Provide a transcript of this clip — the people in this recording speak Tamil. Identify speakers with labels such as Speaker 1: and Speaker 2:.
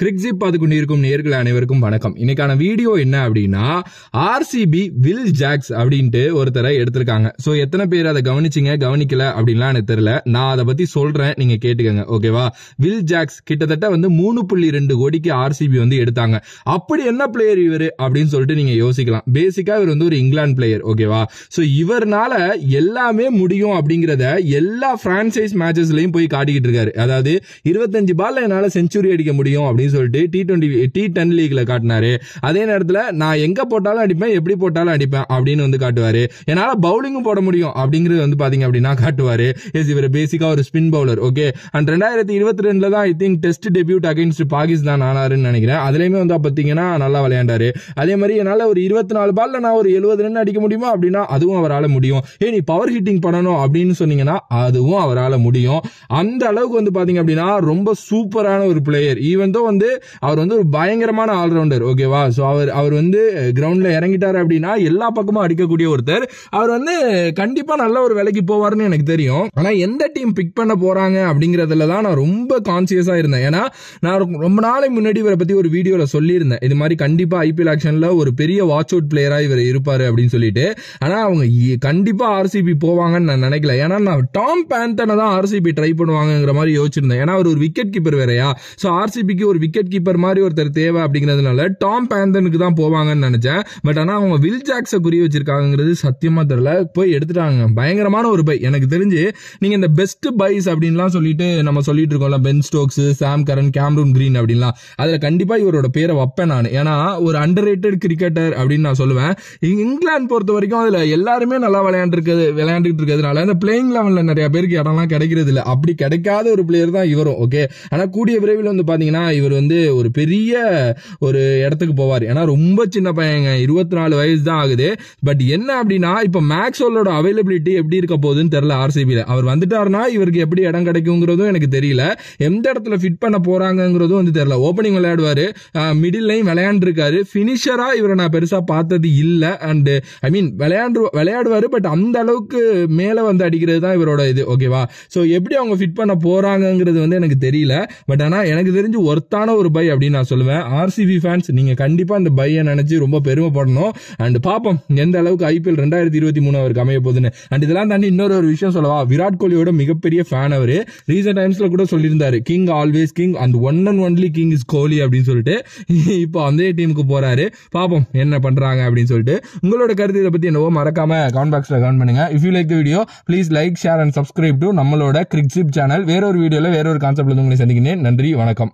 Speaker 1: கிரிக்ஸிப் பார்த்து கொண்டிருக்கும் நேர்கள் அனைவருக்கும் வணக்கம் இன்னைக்கான வீடியோ என்ன அப்படின்னா ஆர்சிபி வில் ஜாக்ஸ் அப்படின்ட்டு ஒருத்தரை எடுத்திருக்காங்க ஸோ எத்தனை பேர் அதை கவனிச்சிங்க கவனிக்கல அப்படின்லாம் எனக்கு தெரியல நான் அதை பத்தி சொல்றேன் நீங்க கேட்டுக்கங்க ஓகேவா வில் ஜாக்ஸ் கிட்டத்தட்ட வந்து மூணு புள்ளி ரெண்டு கோடிக்கு ஆர்சிபி வந்து எடுத்தாங்க அப்படி என்ன பிளேயர் இவர் அப்படின்னு சொல்லிட்டு நீங்க யோசிக்கலாம் பேசிக்கா இவர் வந்து ஒரு இங்கிலாந்து பிளேயர் ஓகேவா ஸோ இவர்னால எல்லாமே முடியும் அப்படிங்கிறத எல்லா பிரான்சைஸ் மேட்சஸ்லயும் போய் காட்டிக்கிட்டு இருக்காரு அதாவது இருபத்தஞ்சு பால்ல என்னால செஞ்சுரி அடிக்க முடியும் அப்படின்னு சொல்லிட்டு டி டுவெண்ட்டி டி டென் லீக்ல காட்டினாரு அதே நேரத்துல நான் எங்க போட்டாலும் அடிப்பேன் எப்படி போட்டாலும் அடிப்பேன் அப்படின்னு வந்து காட்டுவாரு என்னால பவுலிங்கும் போட முடியும் அப்படிங்கிறது வந்து பாத்தீங்க அப்படின்னா காட்டுவாரு எஸ் இவர் பேசிக்கா ஒரு ஸ்பின் பவுலர் ஓகே அண்ட் ரெண்டாயிரத்தி இருபத்தி ரெண்டுல தான் I think test debut against Pakistan ஆனாருன்னு நினைக்கிறேன் அதுலயுமே வந்து பாத்தீங்கன்னா நல்லா விளையாண்டாரு அதே மாதிரி என்னால ஒரு இருபத்தி நாலு பால்ல நான் ஒரு எழுபது ரன் அடிக்க முடியுமா அப்படின்னா அதுவும் அவரால் முடியும் ஏ நீ பவர் ஹிட்டிங் பண்ணணும் அப்படின்னு சொன்னீங்கன்னா அதுவும் அவரால் முடியும் அந்த அளவுக்கு வந்து பாத்தீங்க அப்படின்னா ரொம்ப சூப்பரான ஒரு பிளேயர் ஈவன் தான் வந்து அவர் வந்து ஒரு பயங்கரமான ஆல்ரவுண்டர் ஓகேவா ஸோ அவர் அவர் வந்து கிரவுண்ட்ல இறங்கிட்டாரு அப்படின்னா எல்லா பக்கமும் அடிக்கக்கூடிய ஒருத்தர் அவர் வந்து கண்டிப்பா நல்ல ஒரு விலைக்கு போவார்னு எனக்கு தெரியும் ஆனா எந்த டீம் பிக் பண்ண போறாங்க அப்படிங்கறதுல தான் நான் ரொம்ப கான்சியஸா இருந்தேன் ஏன்னா நான் ரொம்ப- ரொம்ப நாளைக்கு முன்னாடி இவரை பத்தி ஒரு வீடியோல சொல்லியிருந்தேன் இது மாதிரி கண்டிப்பா ஐபிஎல் ஆக்ஷன்ல ஒரு பெரிய வாட்ச் அவுட் பிளேயரா இவர் இருப்பாரு அப்படின்னு சொல்லிட்டு ஆனா அவங்க இ- கண்டிப்பா ஆர்சிபி போவாங்கன்னு நான் நினைக்கல ஏன்னா நான் டாம் பேந்தனை தான் ஆர்சிபி ட்ரை பண்ணுவாங்கங்கிற மாதிரி யோசிச்சிருந்தேன் ஏன்னா அவர் ஒரு விக்கெட் கீப்பர் வேறயா ஸோ ஆர்சிபிக்கு ஒரு விக்கெட் கீப்பர் மாதிரி ஒருத்தர் தேவை அப்படிங்கிறதுனால டாம் பேந்தனுக்கு தான் போவாங்கன்னு நினைச்சேன் பட் ஆனா அவங்க வில் ஜாக்ஸை குறி வச்சிருக்காங்கிறது சத்தியமா தெரியல போய் எடுத்துட்டாங்க பயங்கரமான ஒரு பை எனக்கு தெரிஞ்சு நீங்க இந்த பெஸ்ட் பைஸ் அப்படின்லாம் சொல்லிட்டு நம்ம சொல்லிட்டு இருக்கோம்ல Ben Stokes Sam Curran Cameron Green அப்படின்லாம் அதுல கண்டிப்பா இவரோட பேரை வைப்பேன் நான் ஏன்னா ஒரு அண்டர் ரேட்டட் கிரிக்கெட்டர் அப்படின்னு நான் சொல்லுவேன் இங்க இங்கிலாந்து பொறுத்த வரைக்கும் அதுல எல்லாருமே நல்லா விளையாண்டுருக்கிறது விளையாண்டுட்டு இருக்கிறதுனால அந்த பிளேயிங் லெவல்ல நிறைய பேருக்கு இடம்லாம் கிடைக்கிறது இல்ல அப்படி கிடைக்காத ஒரு பிளேயர் தான் இவரும் ஓகே ஆனா கூடிய விரைவில் வந்து பாத்தீங்கன்னா இவர் வந்து ஒரு பெரிய ஒரு இடத்துக்கு போவார் ஏன்னா ரொம்ப சின்ன பையங்க இருபத்தி நாலு வயசு தான் ஆகுது பட் என்ன அப்படின்னா இப்ப மேக்ஸ்வெல்லோட அவைலபிலிட்டி எப்படி இருக்க போகுதுன்னு தெரியல ஆர்சிபியில் அவர் வந்துட்டாருன்னா இவருக்கு எப்படி இடம் கிடைக்குங்கிறதும் எனக்கு தெரியல எந்த இடத்துல ஃபிட் பண்ண போறாங்கங்கிறதும் வந்து தெரியல ஓப்பனிங் விளையாடுவாரு மிடில்லையும் விளையாண்டுருக்காரு ஃபினிஷரா இவரை நான் பெருசா பார்த்தது இல்ல அண்ட் ஐ மீன் விளையாண்டு விளையாடுவாரு பட் அந்த அளவுக்கு மேல வந்து அடிக்கிறது தான் இவரோட இது ஓகேவா ஸோ எப்படி அவங்க ஃபிட் பண்ண போறாங்கங்கிறது வந்து எனக்கு தெரியல பட் ஆனா எனக்கு தெரிஞ்சு ஒர்த்தான ஒரு பை அப்படின்னு நான் சொல்லுவேன் ஆர்சிபி ஃபேன்ஸ் நீங்க கண்டிப்பா இந்த பையை நினைச்சு ரொம்ப பெருமைப்படணும் அண்ட் பாப்போம் எந்த அளவுக்கு ஐபிஎல் ரெண்டாயிரத்தி இருபத்தி மூணு அவருக்கு அமைய போகுதுன்னு அண்ட் இதெல்லாம் தாண்டி இன்னொரு ஒரு விஷயம் சொல்லவா விராட் கோலியோட மிகப்பெரிய ஃபேன் அவரு ரீசெண்ட் டைம்ஸ்ல கூட சொல்லியிருந்தாரு king always king and one and only king is Kohli அப்படின்னு சொல்லிட்டு இப்போ அதே டீமுக்கு போறாரு பாப்போம் என்ன பண்றாங்க அப்படின்னு சொல்லிட்டு உங்களோட கருத்து இதை பத்தி என்னவோ மறக்காம கமெண்ட் பாக்ஸ்ல கமெண்ட் பண்ணுங்க if you like the video please like share and subscribe to நம்மளோட கிரிக்ஸிப் சேனல் வேற ஒரு வீடியோல வேற ஒரு கான்செப்ட்ல உங்களை சந்திக்கிறேன் நன்றி வணக்கம்